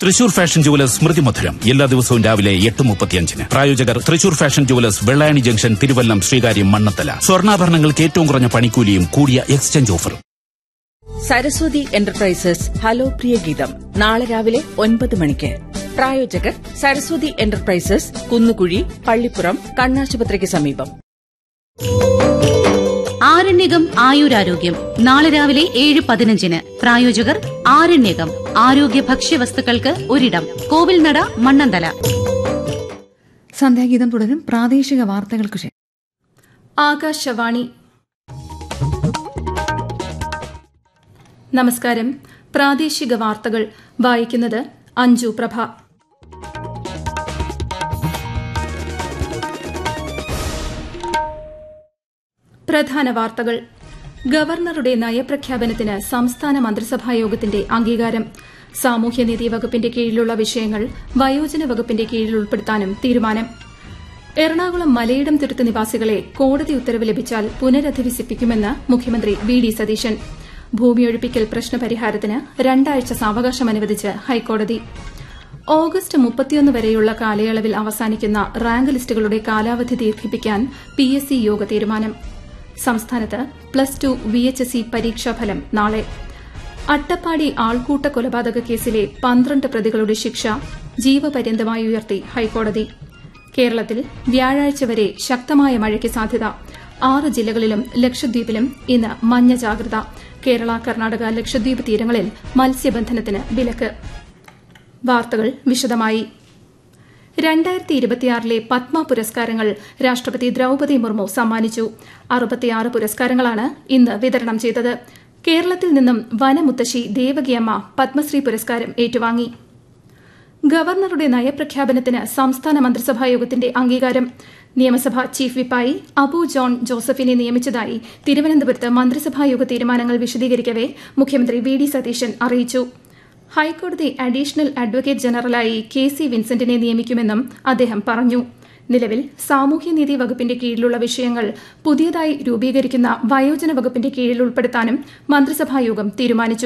Thrissur fashion jewellers സ്മൃതി മധുരം എല്ലാ ദിവസവും രാവിലെ എട്ട് മുപ്പത്തിയഞ്ചിന് പ്രായോജകർ Thrissur fashion jewellers Vellayani junction Thiruvallam Sreekaryam Mannanthala സ്വർണ്ണാഭരണങ്ങൾക്ക് ഏറ്റവും കുറഞ്ഞ പണിക്കൂലിയും കൂടിയ എക്സ്ചേഞ്ച് ഓഫറും സരസ്വതി എന്റർപ്രൈസസ് ഹലോ പ്രിയ ഗീതം നാളെ രാവിലെ ഒൻപത് മണിക്ക് പ്രായോജകർ സരസ്വതി എന്റർപ്രൈസസ് കുന്നുകുഴി പള്ളിപ്പുറം കണ്ണാശുപത്രിക്ക് സമീപം ആരണ്യകം ആയുരാരോഗ്യം നാളെ രാവിലെ ഏഴ് പതിനഞ്ചിന് പ്രായോജകർ ആരണ്യകം ആരോഗ്യ ഭക്ഷ്യവസ്തുക്കൾക്ക് ഒരിടം കോവിൽനട മണ്ണന്തല സന്ധ്യാഗീതം തുടരും പ്രാദേശിക വാർത്തകൾക്ക് ശേഷം ആകാശവാണി നമസ്കാരം പ്രാദേശിക വാർത്തകൾ വായിക്കുന്നത് അഞ്ജു പ്രഭ പ്രധാന വാർത്തകൾ ഗവർണറുടെ നയപ്രഖ്യാപനത്തിന് സംസ്ഥാന മന്ത്രിസഭാ യോഗത്തിന്റെ അംഗീകാരം സാമൂഹ്യനീതി വകുപ്പിന്റെ കീഴിലുള്ള വിഷയങ്ങൾ വയോജന വകുപ്പിന്റെ കീഴിൽ ഉൾപ്പെടുത്താനും തീരുമാനം എറണാകുളം മലയിടം തുരുത്ത് നിവാസികളെ കോടതി ഉത്തരവ് ലഭിച്ചാൽ പുനരധിവസിപ്പിക്കുമെന്ന് മുഖ്യമന്ത്രി വി ഡി സതീശൻ ഭൂമിയൊഴിപ്പിക്കൽ പ്രശ്നപരിഹാരത്തിന് രണ്ടാഴ്ച സാവകാശം അനുവദിച്ച് ഹൈക്കോടതി ഓഗസ്റ്റ് മുപ്പത്തിയൊന്ന് വരെയുള്ള കാലയളവിൽ അവസാനിക്കുന്ന റാങ്ക് ലിസ്റ്റുകളുടെ കാലാവധി ദീർഘിപ്പിക്കാൻ പി എസ് സി യോഗ തീരുമാനം സംസ്ഥാനത്ത് plus two V H S C പരീക്ഷാഫലം നാളെ അട്ടപ്പാടി ആൾക്കൂട്ട കൊലപാതക കേസിലെ പന്ത്രണ്ട് പ്രതികളുടെ ശിക്ഷ ജീവപര്യന്തമായി ഉയർത്തി ഹൈക്കോടതി കേരളത്തിൽ വ്യാഴാഴ്ച വരെ ശക്തമായ മഴയ്ക്ക് സാധ്യത ആറ് ജില്ലകളിലും ലക്ഷദ്വീപിലും ഇന്ന് മഞ്ഞ ജാഗ്രത കേരള കർണാടക ലക്ഷദ്വീപ് തീരങ്ങളിൽ മത്സ്യബന്ധനത്തിന് വിലക്ക് വാർത്തകൾ വിശദമായി രണ്ടായിരത്തി ഇരുപത്തിയാറിലെ പത്മ പുരസ്കാരങ്ങൾ രാഷ്ട്രപതി ദ്രൌപതി മുർമു സമ്മാനിച്ചു അറുപത്തിയാറ് പുരസ്കാരങ്ങളാണ് ഇന്ന് വിതരണം ചെയ്തത് കേരളത്തിൽ നിന്നും വനമുത്തശ്ശി ദേവകിയമ്മ പത്മശ്രീ പുരസ്കാരം ഏറ്റുവാങ്ങി ഗവർണറുടെ നയപ്രഖ്യാപനത്തിന് സംസ്ഥാന മന്ത്രിസഭാ യോഗത്തിന്റെ അംഗീകാരം നിയമസഭാ ചീഫ് വിപ്പായി അബു ജോൺ ജോസഫിനെ നിയമിച്ചതായി തിരുവനന്തപുരത്ത് മന്ത്രിസഭാ യോഗ തീരുമാനങ്ങൾ വിശദീകരിക്കവെ മുഖ്യമന്ത്രി വി ഡി സതീശൻ അറിയിച്ചു ഹൈക്കോടതി അഡീഷണൽ അഡ്വക്കേറ്റ് ജനറലായി കെ സി വിൻസെന്റിനെ നിയമിക്കുമെന്നും അദ്ദേഹം പറഞ്ഞു നിലവിൽ സാമൂഹ്യനീതി വകുപ്പിന്റെ കീഴിലുള്ള വിഷയങ്ങൾ പുതിയതായി രൂപീകരിക്കുന്ന വയോജന വകുപ്പിന്റെ കീഴിൽ ഉൾപ്പെടുത്താനും മന്ത്രിസഭായോഗം തീരുമാനിച്ചു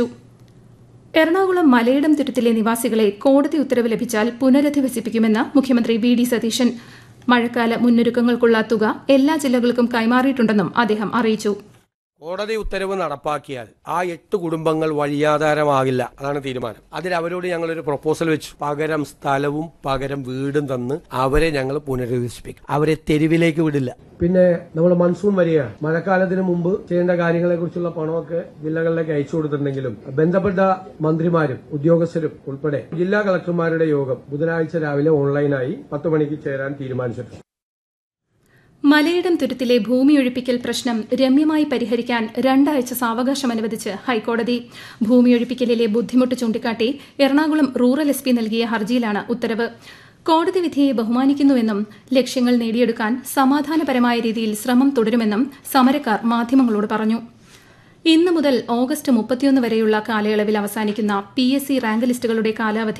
എറണാകുളം മലയിടം തുരുത്തിലെ നിവാസികളെ കോടതി ഉത്തരവ് ലഭിച്ചാൽ പുനരധിവസിപ്പിക്കുമെന്ന് മുഖ്യമന്ത്രി വി ഡി സതീശൻ മഴക്കാല മുന്നൊരുക്കങ്ങൾക്കുള്ള തുക എല്ലാ ജില്ലകൾക്കും കൈമാറിയിട്ടുണ്ടെന്നും അദ്ദേഹം അറിയിച്ചു കോടതി ഉത്തരവ് നടപ്പാക്കിയാൽ ആ എട്ട് കുടുംബങ്ങൾ വഴിയാധാരമാകില്ല അതാണ് തീരുമാനം അതിൽ അവരോട് ഞങ്ങളൊരു പ്രപ്പോസൽ വെച്ചു പകരം സ്ഥലവും പകരം വീടും തന്ന് അവരെ ഞങ്ങൾ പുനരധിവസിപ്പിക്കും അവരെ തെരുവിലേക്ക് വിടില്ല പിന്നെ നമ്മൾ മൺസൂൺ വരികയാണ് മഴക്കാലത്തിന് മുമ്പ് ചെയ്യേണ്ട കാര്യങ്ങളെ കുറിച്ചുള്ള പണമൊക്കെ ജില്ലകളിലേക്ക് അയച്ചു കൊടുത്തിട്ടുണ്ടെങ്കിലും ബന്ധപ്പെട്ട മന്ത്രിമാരും ഉദ്യോഗസ്ഥരും ഉൾപ്പെടെ ജില്ലാ കളക്ടർമാരുടെ യോഗം ബുധനാഴ്ച രാവിലെ ഓൺലൈനായി പത്ത് മണിക്ക് ചേരാൻ തീരുമാനിച്ചിട്ടുണ്ട് മലയിടം തുരുത്തിലെ ഭൂമിയൊഴിപ്പിക്കൽ പ്രശ്നം രമ്യമായി പരിഹരിക്കാൻ രണ്ടാഴ്ച സാവകാശം അനുവദിച്ച് ഹൈക്കോടതി ഭൂമിയൊഴിപ്പിക്കലിലെ ബുദ്ധിമുട്ട് ചൂണ്ടിക്കാട്ടി എറണാകുളം റൂറൽ എസ് പി നൽകിയ ഹർജിയിലാണ് ഉത്തരവ് കോടതി വിധിയെ ബഹുമാനിക്കുന്നുവെന്നും ലക്ഷ്യങ്ങൾ നേടിയെടുക്കാൻ സമാധാനപരമായ രീതിയിൽ ശ്രമം തുടരുമെന്നും സമരക്കാർ മാധ്യമങ്ങളോട് പറഞ്ഞു ഇന്നു മുതൽ ഓഗസ്റ്റ് മുപ്പത്തിയൊന്ന് വരെയുള്ള കാലയളവിൽ അവസാനിക്കുന്ന പി എസ് സി റാങ്ക് ലിസ്റ്റുകളുടെ കാലാവധി